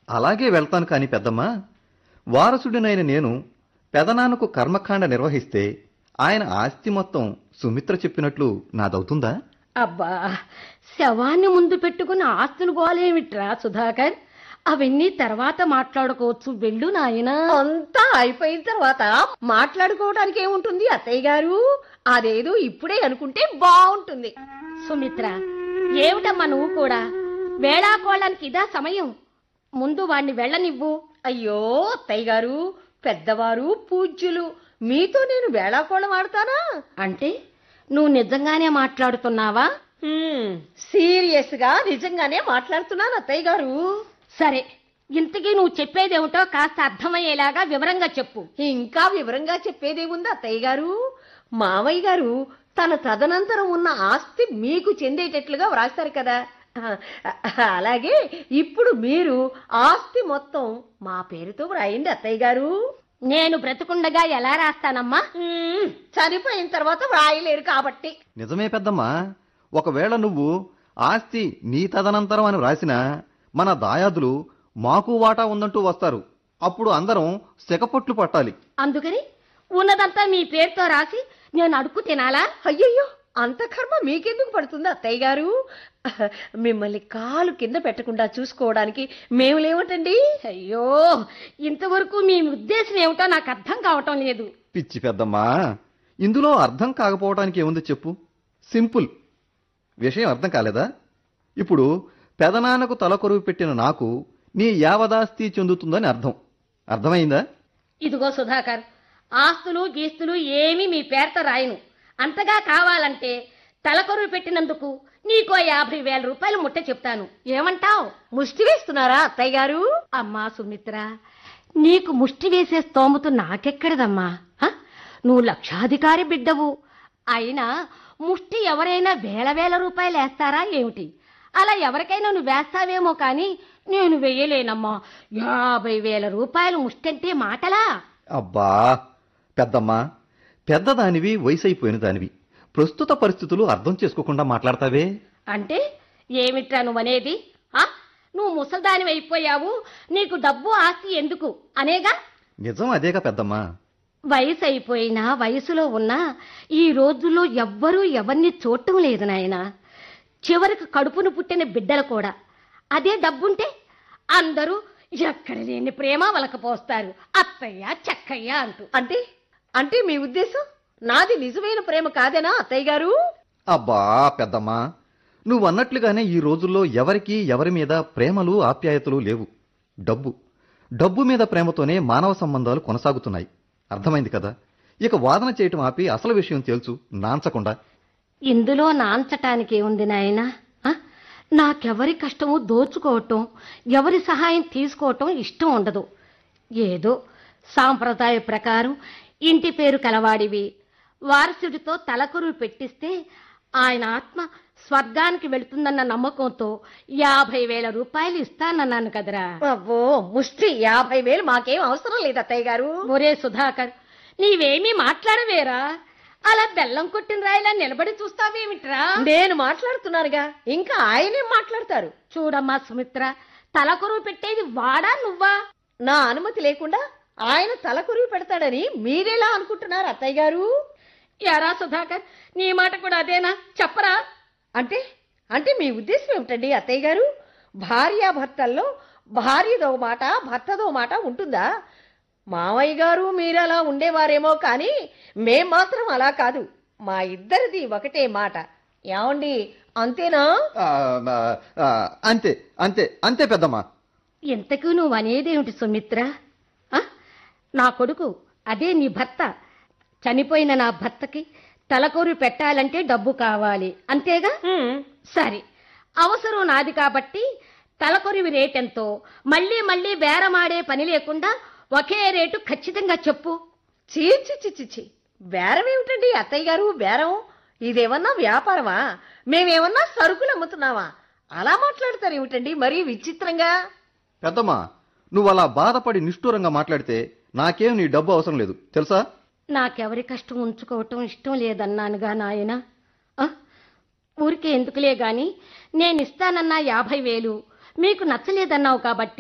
అలాగే వెళ్తాను కాని పెద్దమ్మా వారసుడినైన నేను పెదనాన్నకు కర్మకాండ నిర్వహిస్తే ఆయన ఆస్తి మొత్తం సుమిత్ర చెప్పినట్లు నాదవుతుందా అబ్బా శవాన్ని ముందు పెట్టుకుని ఆస్తులు గోలేమిట్రా సుధాకర్ అవన్నీ తర్వాత మాట్లాడుకోవచ్చు వెళ్ళు నాయనా అంతా అయిపోయిన తర్వాత మాట్లాడుకోవడానికి ఏముంటుంది అత్తయ్య గారు అదేదో ఇప్పుడే అనుకుంటే బాగుంటుంది సుమిత్ర ఏమిటమ్మా నువ్వు కూడా వేళాకోళానికి ఇదా సమయం ముందు వాణ్ణి వెళ్ళనివ్వు అయ్యో అత్తయ్య గారు పెద్దవారు పూజ్యులు మీతో నేను వేళాకోళం ఆడతానా అంటే నువ్వు నిజంగానే మాట్లాడుతున్నావా సీరియస్ గా నిజంగానే మాట్లాడుతున్నాను అత్తయ్య గారు సరే ఇంతకీ నువ్వు చెప్పేదేమిటో కాస్త అర్థమయ్యేలాగా వివరంగా చెప్పు ఇంకా వివరంగా చెప్పేదేముంది అత్తయ్య గారు మామయ్య గారు తన తదనంతరం ఉన్న ఆస్తి మీకు చెందేటట్లుగా వ్రాస్తారు కదా అలాగే ఇప్పుడు మీరు ఆస్తి మొత్తం మా పేరుతో వ్రాయండి అత్తయ్య గారు నేను బ్రతుకుండగా ఎలా రాస్తానమ్మా మ్మ్, చనిపోయిన తర్వాత వ్రాయలేరు కాబట్టి నిజమే పెద్దమ్మా ఒకవేళ నువ్వు ఆస్తి నీ తదనంతరం అని వ్రాసినా మన దాయాదులు మాకు వాటా ఉందంటూ వస్తారు అప్పుడు అందరం సెకపొట్లు పట్టాలి అందుకని ఉన్నదంతా మీ పేరుతో రాసి నేను అడుక్కు తినాలా అయ్యయ్యో అంత కర్మ మీకెందుకు పడుతుంది అత్తయ్య గారు మిమ్మల్ని కాలు కింద పెట్టకుండా చూసుకోవడానికి మేము లేవటండి అయ్యో ఇంతవరకు మీ ఉద్దేశం ఏమిటో నాకు అర్థం కావటం లేదు పిచ్చి పెద్దమ్మా ఇందులో అర్థం కాకపోవడానికి ఏముంది చెప్పు సింపుల్ విషయం అర్థం కాలేదా ఇప్పుడు పెదనాన్నకు తలకొరువు పెట్టిన నాకు నీ యావదాస్తి చెందుతుందని అర్థం అర్థమైందా ఇదిగో సుధాకర్ ఆస్తులు గీస్తులు ఏమీ మీ పేరుతో రాయను అంతగా కావాలంటే తలకొరువు పెట్టినందుకు నీకో యాభై వేల రూపాయలు ముట్ట చెప్తాను ఏమంటావ్ ముష్టి వేస్తున్నారా అత్తయ్య గారు అమ్మా సుమిత్ర నీకు ముష్టి వేసే స్తోమత నాకెక్కడదమ్మా హ? నువ్వు లక్షాధికారి బిడ్డవు అయినా ముష్టి ఎవరైనా వేల వేల రూపాయలు వేస్తారా ఏమిటి అలా ఎవరికైనా నువ్వు వేస్తావేమో కానీ నేను వెయ్యలేనమ్మా యాభై వేల రూపాయలు ముష్టి అంటే మాటలా అబ్బా పెద్దమ్మా పెద్దదానివి వయసైపోయిన దానివి ప్రస్తుత పరిస్థితులు అర్థం చేసుకోకుండా మాట్లాడతావే అంటే ఏమిట్రా నువ్వనేది ఆ? నువ్వు ముసల్దాని అయిపోయావు నీకు డబ్బు ఆస్తి ఎందుకు అనేగా నిజం అదేగా పెద్దమ్మా వయసు అయిపోయినా వయసులో ఉన్నా ఈ రోజుల్లో ఎవ్వరూ ఎవరిని చూడటం లేదు నాయనా చివరికి కడుపును పుట్టిన బిడ్డలు కూడా అదే డబ్బుంటే అందరూ ఎక్కడ లేని ప్రేమ వలకపోస్తారు అత్తయ్య చక్కయ్య అంటూ అంటే అంటే మీ ఉద్దేశం నాది నిజమైన ప్రేమ కాదేనా అత్తయ్య గారు అబ్బా పెద్దమ్మా నువ్వన్నట్లుగానే ఈ రోజుల్లో ఎవరికీ ఎవరి మీద ప్రేమలు ఆప్యాయతలు లేవు డబ్బు డబ్బు మీద ప్రేమతోనే మానవ సంబంధాలు కొనసాగుతున్నాయి అర్థమైంది కదా ఇక వాదన చేయటం ఆపి అసలు విషయం తేల్చు నాంచకుండా ఇందులో నాంచటానికి ఏముంది నాయనా ఆ? నాకెవరి కష్టము దోచుకోవటం ఎవరి సహాయం తీసుకోవటం ఇష్టం ఉండదు ఏదో సాంప్రదాయ ప్రకారం ఇంటి పేరు కలవాడివి వారసుడితో తలకొరువు పెట్టిస్తే ఆయన ఆత్మ స్వర్గానికి వెళుతుందన్న నమ్మకంతో యాభై వేల రూపాయలు ఇస్తానన్నాను కదరా అబ్బో ముష్టి యాభై వేలు మాకేం అవసరం లేదు అత్తయ్య గారు ఒరే సుధాకర్ నీవేమీ మాట్లాడవేరా అలా బెల్లం కొట్టిన రాయిలా నిలబడి చూస్తావేమిట్రా నేను మాట్లాడుతున్నానుగా ఇంకా ఆయనేం మాట్లాడతారు చూడమ్మా సుమిత్ర తలకొరువు పెట్టేది వాడా నువ్వా నా అనుమతి లేకుండా ఆయన తల కురివి పెడతాడని మీరెలా అనుకుంటున్నారు అత్తయ్య గారు యారా సుధాకర్ నీ మాట కూడా అదేనా చెప్పరా అంటే అంటే మీ ఉద్దేశం ఏమిటండి అత్తయ్య గారు భార్యాభర్తల్లో భార్యదో మాట భర్తదో మాట ఉంటుందా మామయ్య గారు మీరలా ఉండేవారేమో కానీ మేం మాత్రం అలా కాదు మా ఇద్దరిది ఒకటే మాట ఏమండి అంతేనా ఆ, ఆ, ఆ, అంతే అంతే అంతే పెద్దమ్మా ఇంతకు నువ్వు అనేదేమిటి సుమిత్ర ఆ? నా కొడుకు అదే నీ భర్త చనిపోయిన నా భర్తకి తలకొరు పెట్టాలంటే డబ్బు కావాలి అంతేగా హ్మ్. సరే అవసరం నాది కాబట్టి తలకొరివి రేటెంతో మళ్ళీ మళ్ళీ బేరమాడే పని లేకుండా ఒకే రేటు ఖచ్చితంగా చెప్పు చీచి చిచ్చి బేరం ఏమిటండి అత్తయ్య గారు బేరం ఇదేమన్నా వ్యాపారమా మేమేమన్నా సరుకులు అమ్ముతున్నావా అలా మాట్లాడతారు ఏమిటండి మరీ విచిత్రంగా పెద్దమ్మా నువ్వు అలా బాధపడి నిష్ఠూరంగా మాట్లాడితే నాకేం నీ డబ్బు అవసరం లేదు తెలుసా నాకెవరి కష్టం ఉంచుకోవటం ఇష్టం లేదన్నానుగా నాయన ఊరికే ఎందుకులే గాని నేనిస్తానన్నా యాభై వేలు మీకు నచ్చలేదన్నావు కాబట్టి